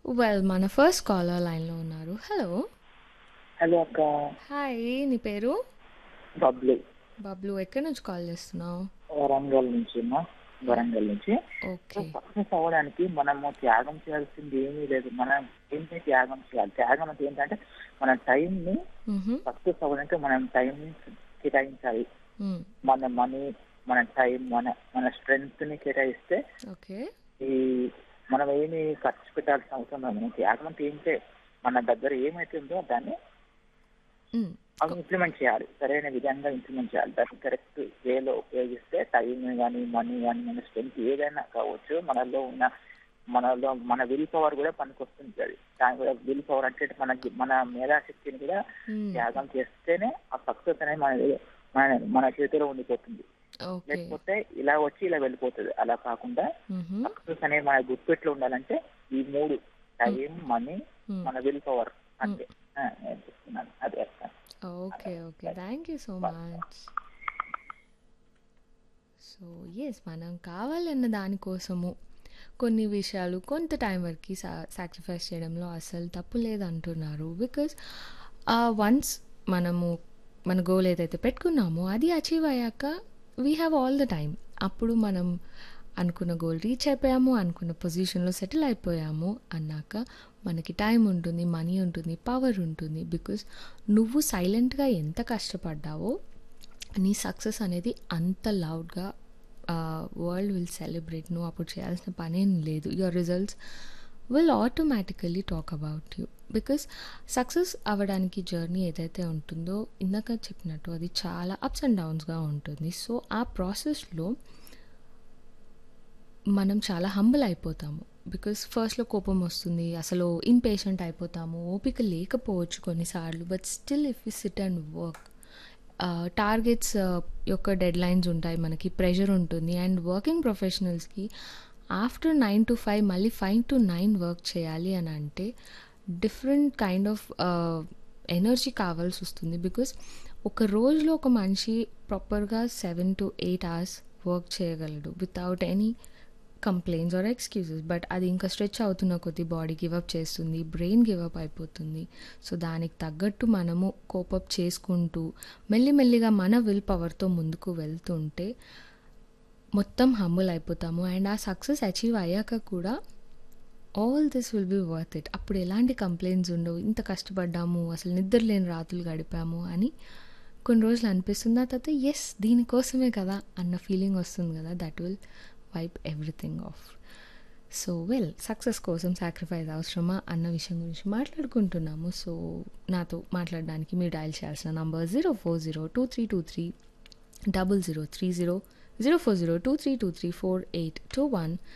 well మన first caller లైన్లో ఉన్నారు హలో హలో అక్క హాయ్ నీ పేరు బబ్లు బబ్లు ఎక్కడి నుంచి కాల్ చేస్తున్నావు వరంగల్ నుంచి అమ్మా వరంగల్ నుంచి ఓకే సక్సెస్ అవ్వడానికి మనము త్యాగం చేయాల్సింది ఏమీ లేదు మనం ఏంటి త్యాగం చేయాలి త్యాగం అంటే ఏంటంటే మన టైంని సక్సెస్ అవ్వడానికి మనం టైంని కేటాయించాలి మన మనీ మన టైం మన మన స్ట్రెంగ్త్ ని కేటాయిస్తే ఓకే ఈ మనం ఏమి ఖర్చు పెట్టాల్సిన అవసరం లేదు మనం త్యాగం అంటే ఏంటంటే మన దగ్గర ఏమైతే ఉందో దాన్ని అవి ఇంప్లిమెంట్ చేయాలి సరైన విధంగా ఇంప్లిమెంట్ చేయాలి దాన్ని కరెక్ట్ వేలో ఉపయోగిస్తే టైం కానీ మనీ కానీ మన స్ట్రెంత్ ఏదైనా కావచ్చు మనలో ఉన్న మనలో మన విల్ పవర్ కూడా పనికొస్తుంది అది దాని కూడా విల్ పవర్ అంటే మనకి మన మేధాశక్తిని కూడా త్యాగం చేస్తేనే ఆ సక్సెస్ అనేది మన మన మన చేతిలో ఉండిపోతుంది ఓకే లేకపోతే ఇలా వచ్చి ఇలా వెళ్ళిపోతుంది అలా కాకుండా సక్సెస్ అనేది మన గుర్తుపెట్లు ఉండాలంటే ఈ మూడు టైం మనీ మన విల్ పవర్ అంతే ఆ, నేను చెప్తున్నాను అదే అర్థం okay okay thank you so much so yes మనం కావాలన్న దానికోసము కొన్ని విషయాలు కొంత టైం వరకు సాక్రిఫైస్ చేయడంలో అసలు తప్పు లేదు అంటున్నారు బికాస్ వన్స్ మనము మన గోల్ ఏదైతే పెట్టుకున్నామో అది అచీవ్ అయ్యాక we have all the time అప్పుడు మనం అనుకున్న గోల్ రీచ్ అయిపోయాము అనుకున్న పొజిషన్లో సెటిల్ అయిపోయాము అన్నాక మనకి టైం ఉంటుంది మనీ ఉంటుంది పవర్ ఉంటుంది బికాస్ నువ్వు సైలెంట్గా ఎంత కష్టపడ్డావో నీ సక్సెస్ అనేది అంత లౌడ్గా వరల్డ్ విల్ సెలబ్రేట్ నువ్వు అప్పుడు చేయాల్సిన పనేం లేదు your results will automatically talk about you because success అవ్వడానికి జర్నీ ఏదైతే ఉంటుందో ఇందాక చెప్పినట్టు అది చాలా అప్స్ అండ్ డౌన్స్గా ఉంటుంది సో ఆ ప్రాసెస్లో మనం చాలా హంబుల్ అయిపోతాము బికాస్ ఫస్ట్లో కోపం వస్తుంది అసలు ఇంపేషెంట్ అయిపోతాము ఓపిక లేకపోవచ్చు కొన్నిసార్లు but still if you sit and work targets యొక్క డెడ్ లైన్స్ ఉంటాయి మనకి ప్రెషర్ ఉంటుంది అండ్ వర్కింగ్ ప్రొఫెషనల్స్కి ఆఫ్టర్ నైన్ టు ఫైవ్ మళ్ళీ ఫైవ్ టు నైన్ వర్క్ చేయాలి అని అంటే డిఫరెంట్ కైండ్ ఆఫ్ ఎనర్జీ కావాల్సి వస్తుంది బికాస్ ఒక రోజులో ఒక మనిషి ప్రాపర్గా seven to eight hours work చేయగలడు without any complaints or excuses but అది ఇంకా స్ట్రెచ్ అవుతున్న కొద్దీ బాడీ గివప్ చేస్తుంది బ్రెయిన్ గివప్ అయిపోతుంది సో దానికి తగ్గట్టు మనము కోపప్ చేసుకుంటూ మెల్లిమెల్లిగా మన విల్ పవర్తో ముందుకు వెళ్తుంటే మొత్తం హంబుల్ అయిపోతాము అండ్ ఆ సక్సెస్ అచీవ్ అయ్యాక కూడా all this will be worth it అప్పుడు ఎలాంటి కంప్లైంట్స్ ఉండవు ఇంత కష్టపడ్డాము అసలు నిద్ర లేని రాత్రులు గడిపాము అని కొన్ని రోజులు అనిపిస్తుంది ఆ తర్వాత ఎస్ దీనికోసమే కదా అన్న ఫీలింగ్ వస్తుంది కదా that will wipe everything off so well success కోసం సాక్రిఫైస్ అవసరమా అన్న విషయం గురించి మాట్లాడుకుంటున్నాము సో నాతో మాట్లాడడానికి మీరు డయల్ చేయాల్సిన number zero four zero two three two three double zero three zero zero four zero two three two three four eight two one